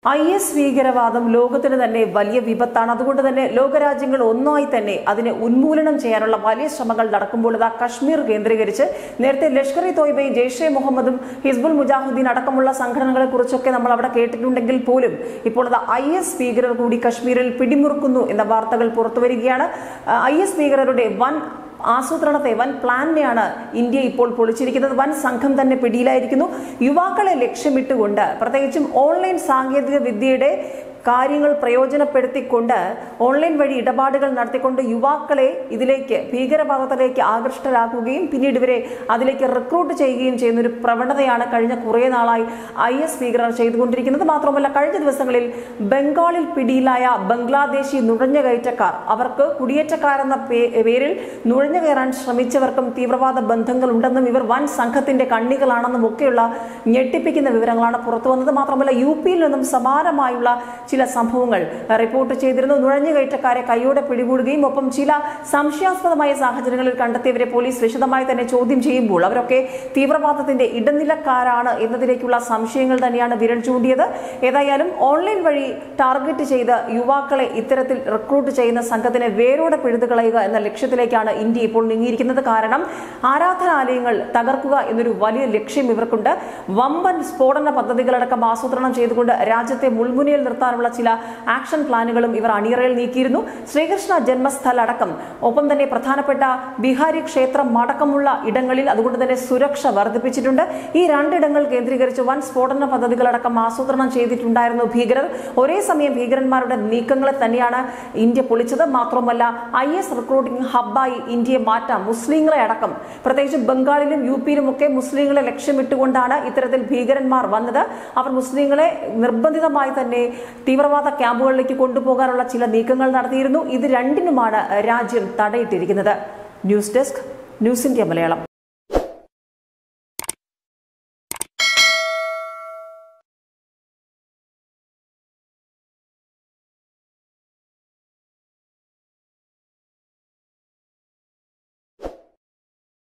I S ഭീകരവാദം ലോകത്തിന് തന്നെ വലിയ വിപത്താണ് അതുകൊണ്ട് തന്നെ ലോകരാജ്യങ്ങൾ ഒന്നായി തന്നെ അതിനെ ഉന്മൂലനം ചെയ്യാനുള്ള വലിയ ശ്രമങ്ങൾ നടക്കുമ്പോൾ ഇതാ കശ്മീർ കേന്ദ്രീകരിച്ച് നേരത്തെ ലഷ്കർ ഇ തോയ്ബയും ജെയ്ഷെ മുഹമ്മദും ഹിസ്ബുൾ മുജാഹിദ്ദീൻ അടക്കമുള്ള സംഘടനകളെ കുറിച്ചൊക്കെ നമ്മൾ അവിടെ കേട്ടിട്ടുണ്ടെങ്കിൽ പോലും ഇപ്പോൾ ഇതാ ഐ എസ് ഭീകരർ കൂടി കശ്മീരിൽ പിടിമുറുക്കുന്നു എന്ന വാർത്തകൾ പുറത്തുവരികയാണ് ഐ എസ് ഭീകരരുടെ വൻ ആസൂത്രണത്തെ വൻ പ്ലാനിനെയാണ് ഇന്ത്യ ഇപ്പോൾ പൊളിച്ചിരിക്കുന്നത് വൻ സംഘം തന്നെ പിടിയിലായിരിക്കുന്നു യുവാക്കളെ ലക്ഷ്യമിട്ടുകൊണ്ട് പ്രത്യേകിച്ചും ഓൺലൈൻ സാങ്കേതിക വിദ്യയുടെ കാര്യങ്ങൾ പ്രയോജനപ്പെടുത്തിക്കൊണ്ട് ഓൺലൈൻ വഴി ഇടപാടുകൾ നടത്തിക്കൊണ്ട് യുവാക്കളെ ഇതിലേക്ക് ഭീകരവാദത്തിലേക്ക് ആകൃഷ്ടരാക്കുകയും പിന്നീട് ഇവരെ അതിലേക്ക് റിക്രൂട്ട് ചെയ്യുകയും ചെയ്യുന്ന ഒരു പ്രവണതയാണ് കഴിഞ്ഞ കുറേ നാളായി ഐ എസ് ഭീകരർ ചെയ്തുകൊണ്ടിരിക്കുന്നത് മാത്രമല്ല കഴിഞ്ഞ ദിവസങ്ങളിൽ ബംഗാളിൽ പിടിയിലായ ബംഗ്ലാദേശി നുഴഞ്ഞുകയറ്റക്കാർ അവർക്ക് കുടിയേറ്റക്കാരെന്ന പേ- പേരിൽ നുഴഞ്ഞു കയറാൻ ശ്രമിച്ചവർക്കും തീവ്രവാദ ബന്ധങ്ങൾ ഉണ്ടെന്നും ഇവർ വൻ സംഘത്തിന്റെ കണ്ണികളാണെന്നും ഒക്കെയുള്ള ഞെട്ടിപ്പിക്കുന്ന വിവരങ്ങളാണ് പുറത്തു വന്നത് മാത്രമല്ല യു പിയിൽ നിന്നും സമാനമായുള്ള ചില സംഭവങ്ങൾ റിപ്പോർട്ട് ചെയ്തിരുന്നു നുഴഞ്ഞുകയറ്റക്കാരെ കൈയോടെ പിടികൂടുകയും ഒപ്പം ചില സംശയാസ്പദമായ സാഹചര്യങ്ങളിൽ കണ്ടെത്തിയവരെ പോലീസ് വിശദമായി തന്നെ ചോദ്യം ചെയ്യുമ്പോൾ അവരൊക്കെ തീവ്രവാദത്തിന്റെ ഇടനിലക്കാരാണ് എന്നതിലേക്കുള്ള സംശയങ്ങൾ തന്നെയാണ് വിരൽ ചൂണ്ടിയത് ഏതായാലും ഓൺലൈൻ വഴി ടാർഗറ്റ് ചെയ്ത് യുവാക്കളെ ഇത്തരത്തിൽ റിക്രൂട്ട് ചെയ്യുന്ന സംഘത്തിനെ വേരോടെ പിഴുതുകളയുക എന്ന ലക്ഷ്യത്തിലേക്കാണ് ഇന്ത്യ ഇപ്പോൾ നീങ്ങിയിരിക്കുന്നത് കാരണം ആരാധനാലയങ്ങൾ തകർക്കുക എന്നൊരു വലിയ ലക്ഷ്യം ഇവർക്കുണ്ട് വമ്പൻ സ്ഫോടന പദ്ധതികളടക്കം ആസൂത്രണം ചെയ്തുകൊണ്ട് രാജ്യത്തെ മുൾമുനയിൽ നിർത്താനുള്ള ചില ആക്ഷൻ പ്ലാനുകളും ഇവർ അണിയറയിൽ നീക്കിയിരുന്നു ശ്രീകൃഷ്ണ ജന്മസ്ഥല അടക്കം ഒപ്പം തന്നെ പ്രധാനപ്പെട്ട ബിഹാരി ക്ഷേത്രം അടക്കമുള്ള ഇടങ്ങളിൽ അതുകൊണ്ട് തന്നെ സുരക്ഷ വർദ്ധിപ്പിച്ചിട്ടുണ്ട് ഈ രണ്ടിടങ്ങൾ കേന്ദ്രീകരിച്ച് വൻ സ്ഫോടന പദ്ധതികളടക്കം ആസൂത്രണം ചെയ്തിട്ടുണ്ടായിരുന്നു ഭീകരർ ഒരേ സമയം ഭീകരന്മാരുടെ നീക്കങ്ങളെ തന്നെയാണ് ഇന്ത്യ പൊളിച്ചത് മാത്രമല്ല ഐ എസ് റിക്രൂട്ടിംഗ് ഹബ്ബായി ഇന്ത്യയെ മാറ്റാം മുസ്ലിങ്ങളെ അടക്കം പ്രത്യേകിച്ച് ബംഗാളിലും യു പിയിലും ഒക്കെ മുസ്ലിങ്ങളെ ലക്ഷ്യമിട്ടുകൊണ്ടാണ് ഇത്തരത്തിൽ ഭീകരന്മാർ വന്നത് അവർ മുസ്ലിങ്ങളെ നിർബന്ധിതമായി തന്നെ തീവ്രവാദ ക്യാമ്പുകളിലേക്ക് കൊണ്ടുപോകാനുള്ള ചില നീക്കങ്ങൾ നടത്തിയിരുന്നു ഇത് രണ്ടിനുമാണ് രാജ്യം തടയിട്ടിരിക്കുന്നത് news desk news India Malayalam